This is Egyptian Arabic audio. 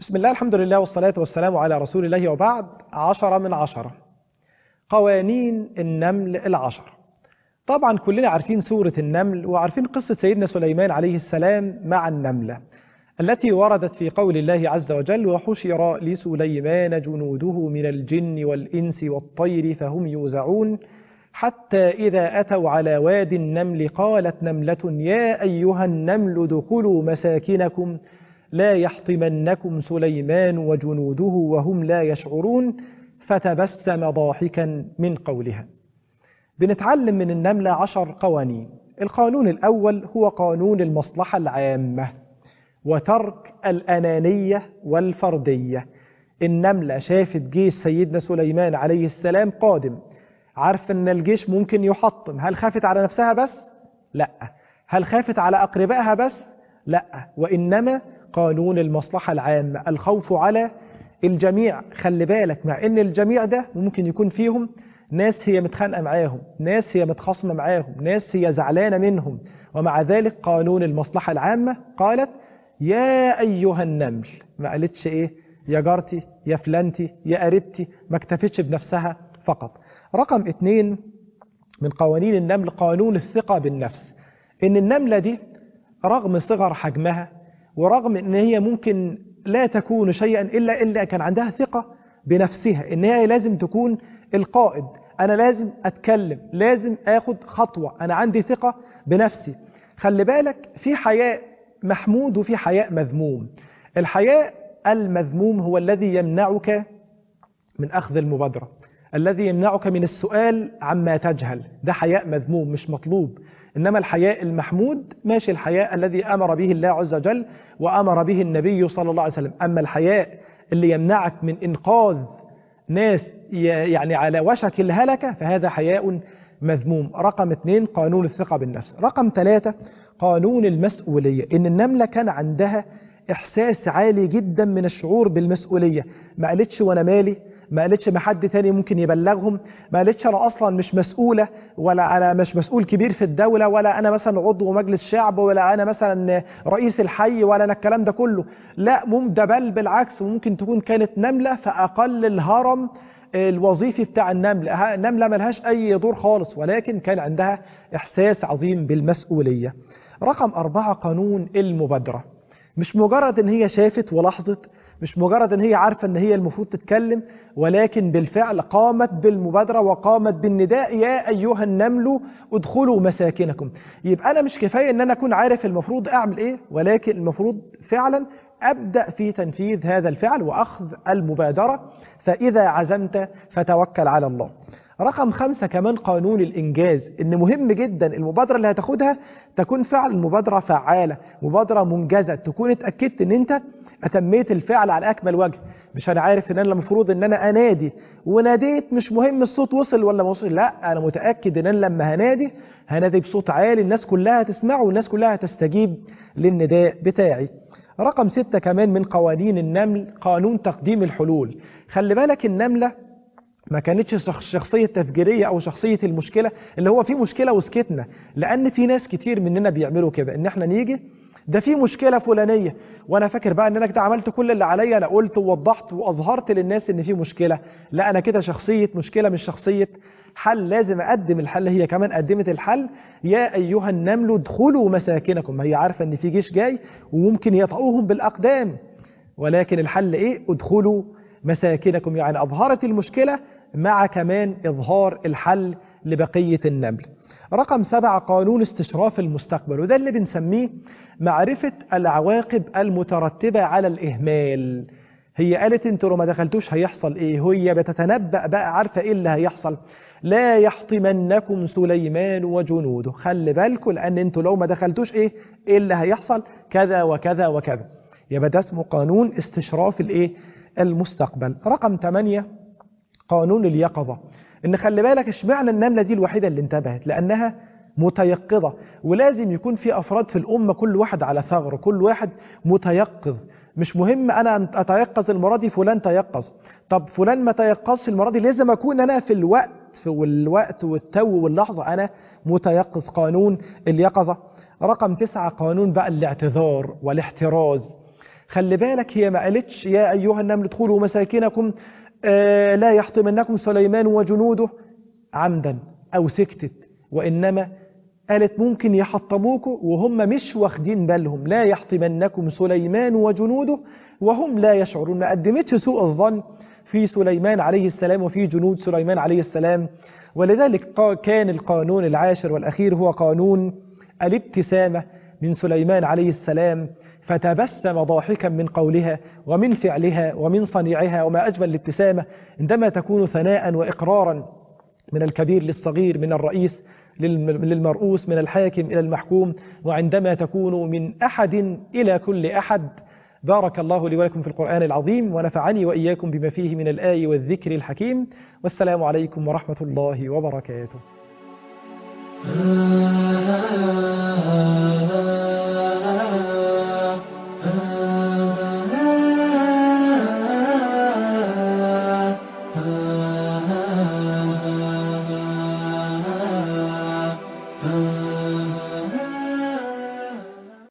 بسم الله الحمد لله والصلاة والسلام على رسول الله وبعد عشرة من عشرة قوانين النمل العشر طبعا كلنا عارفين سورة النمل وعارفين قصة سيدنا سليمان عليه السلام مع النملة التي وردت في قول الله عز وجل وحشر لسليمان جنوده من الجن والإنس والطير فهم يوزعون حتى إذا أتوا على واد النمل قالت نملة يا أيها النمل ادخلوا مساكنكم لا يحطمنكم سليمان وجنوده وهم لا يشعرون فتبسم ضاحكا من قولها بنتعلم من النملة عشر قوانين القانون الأول هو قانون المصلحة العامة وترك الأنانية والفردية النملة شافت جيش سيدنا سليمان عليه السلام قادم عارف أن الجيش ممكن يحطم هل خافت على نفسها بس؟ لا هل خافت على أقربائها بس؟ لا وإنما قانون المصلحة العامة الخوف على الجميع خلي بالك مع ان الجميع ده ممكن يكون فيهم ناس هي متخانقة معاهم ناس هي متخاصمة معاهم ناس هي زعلانة منهم ومع ذلك قانون المصلحة العامة قالت يا أيها النمل ما قالتش إيه يا جارتي يا فلانتي يا قريبتي ما اكتفتش بنفسها فقط رقم اتنين من قوانين النمل قانون الثقة بالنفس إن النملة دي رغم صغر حجمها ورغم ان هي ممكن لا تكون شيئا الا الا كان عندها ثقه بنفسها ان هي لازم تكون القائد انا لازم اتكلم لازم اخد خطوه انا عندي ثقه بنفسي خلي بالك في حياء محمود وفي حياء مذموم الحياء المذموم هو الذي يمنعك من اخذ المبادره الذي يمنعك من السؤال عما تجهل ده حياء مذموم مش مطلوب إنما الحياء المحمود ماشي الحياء الذي أمر به الله عز وجل وأمر به النبي صلى الله عليه وسلم أما الحياء اللي يمنعك من إنقاذ ناس يعني على وشك الهلكة فهذا حياء مذموم رقم اثنين قانون الثقة بالنفس رقم ثلاثة قانون المسؤولية إن النملة كان عندها إحساس عالي جدا من الشعور بالمسؤولية ما قالتش وأنا مالي ما قالتش ما حد تاني ممكن يبلغهم ما قالتش انا اصلا مش مسؤولة ولا انا مش مسؤول كبير في الدولة ولا انا مثلا عضو مجلس شعب ولا انا مثلا رئيس الحي ولا انا الكلام ده كله لا مم ده بل بالعكس ممكن تكون كانت نملة فاقل الهرم الوظيفي بتاع النملة نملة ملهاش اي دور خالص ولكن كان عندها احساس عظيم بالمسؤولية رقم أربعة قانون المبادرة مش مجرد ان هي شافت ولاحظت مش مجرد ان هي عارفة ان هي المفروض تتكلم ولكن بالفعل قامت بالمبادرة وقامت بالنداء يا ايها النمل ادخلوا مساكنكم يبقى انا مش كفاية ان انا اكون عارف المفروض اعمل ايه ولكن المفروض فعلا ابدأ في تنفيذ هذا الفعل واخذ المبادرة فاذا عزمت فتوكل على الله رقم خمسة كمان قانون الإنجاز إن مهم جدا المبادرة اللي هتاخدها تكون فعلا مبادرة فعالة مبادرة منجزة تكون اتأكدت إن أنت أتميت الفعل على أكمل وجه مش أنا عارف إن أنا المفروض إن أنا أنادي وناديت مش مهم الصوت وصل ولا ما وصل لا أنا متأكد إن أنا لما هنادي هنادي بصوت عالي الناس كلها تسمعه والناس كلها تستجيب للنداء بتاعي رقم ستة كمان من قوانين النمل قانون تقديم الحلول خلي بالك النملة ما كانتش شخصية تفجيرية أو شخصية المشكلة اللي هو في مشكلة وسكتنا لأن في ناس كتير مننا بيعملوا كده إن احنا نيجي ده في مشكلة فلانية وأنا فاكر بقى إن أنا كده عملت كل اللي عليا أنا قلت ووضحت وأظهرت للناس إن في مشكلة لا أنا كده شخصية مشكلة مش شخصية حل لازم أقدم الحل هي كمان قدمت الحل يا أيها النمل ادخلوا مساكنكم هي عارفة إن في جيش جاي وممكن يطعوهم بالأقدام ولكن الحل إيه ادخلوا مساكنكم يعني أظهرت المشكلة مع كمان إظهار الحل لبقية النمل رقم سبعة قانون استشراف المستقبل وده اللي بنسميه معرفة العواقب المترتبة على الإهمال هي قالت انتوا لو ما دخلتوش هيحصل ايه هي بتتنبأ بقى عارفة ايه اللي هيحصل لا يحطمنكم سليمان وجنوده خلي بالكم لان انتوا لو ما دخلتوش ايه ايه اللي هيحصل كذا وكذا وكذا يبقى ده اسمه قانون استشراف الايه المستقبل رقم 8 قانون اليقظة ان خلي بالك اشمعنى النملة دي الوحيدة اللي انتبهت لانها متيقظة ولازم يكون في افراد في الامة كل واحد على ثغر كل واحد متيقظ مش مهم انا اتيقظ المرة دي فلان تيقظ طب فلان ما تيقظش المرة دي لازم اكون انا في الوقت في الوقت والتو واللحظة انا متيقظ قانون اليقظة رقم تسعة قانون بقى الاعتذار والاحتراز خلي بالك هي ما قالتش يا أيها النمل ادخلوا مساكنكم آه لا يحطمنكم سليمان وجنوده عمدا أو سكتت وإنما قالت ممكن يحطموكوا وهم مش واخدين بالهم لا يحطمنكم سليمان وجنوده وهم لا يشعرون ما قدمتش سوء الظن في سليمان عليه السلام وفي جنود سليمان عليه السلام ولذلك كان القانون العاشر والأخير هو قانون الابتسامة من سليمان عليه السلام فتبسم ضاحكا من قولها ومن فعلها ومن صنيعها وما أجمل الابتسامة عندما تكون ثناء وإقرارا من الكبير للصغير من الرئيس للمرؤوس من الحاكم إلى المحكوم وعندما تكون من أحد إلى كل أحد بارك الله لي ولكم في القرآن العظيم ونفعني وإياكم بما فيه من الآي والذكر الحكيم والسلام عليكم ورحمة الله وبركاته